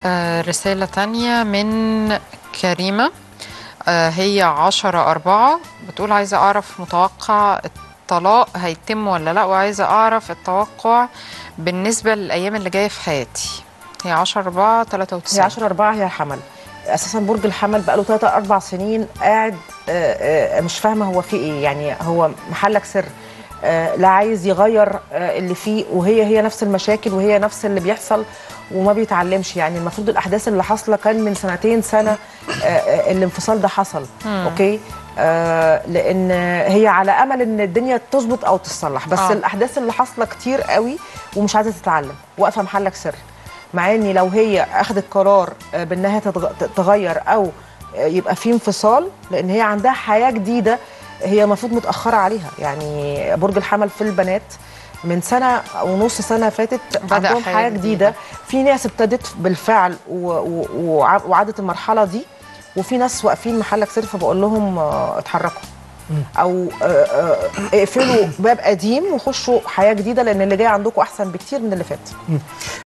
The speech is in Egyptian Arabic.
آه، رسالة تانية من كريمة آه، هي عشرة أربعة بتقول عايزة أعرف متوقع الطلاق هيتم ولا لأ وعايزة أعرف التوقع بالنسبة للأيام اللي جاية في حياتي هي عشرة أربعة تلاتة هي وتسعين 10 4 هي حمل اساسا برج الحمل بقى له 3 4 سنين قاعد آه، آه، مش فاهمه هو في ايه يعني هو محلك سر آه، لا عايز يغير آه، اللي فيه وهي هي نفس المشاكل وهي نفس اللي بيحصل وما بيتعلمش يعني المفروض الاحداث اللي حاصله كان من سنتين سنه آه، آه، الانفصال ده حصل اوكي آه لان هي على امل ان الدنيا تظبط او تصلح بس آه. آه. الاحداث اللي حاصله كتير قوي ومش عايزه تتعلم واقفه محلك سر مع ان لو هي اخذت قرار آه، بانها تتغ- تغير او آه، يبقى في انفصال لان هي عندها حياه جديده هي المفروض متاخره عليها يعني برج الحمل في البنات من سنه ونص سنه فاتت بدأ عندهم حياة حياه جديدة. جديده في ناس ابتدت بالفعل و- و- وع- وعدت المرحله دي وفي ناس واقفين محلك سر فبقول لهم آه، اتحركوا او آه، آه، اقفلوا باب قديم وخشوا حياه جديده لان اللي جاي عندكم احسن بكتير من اللي فات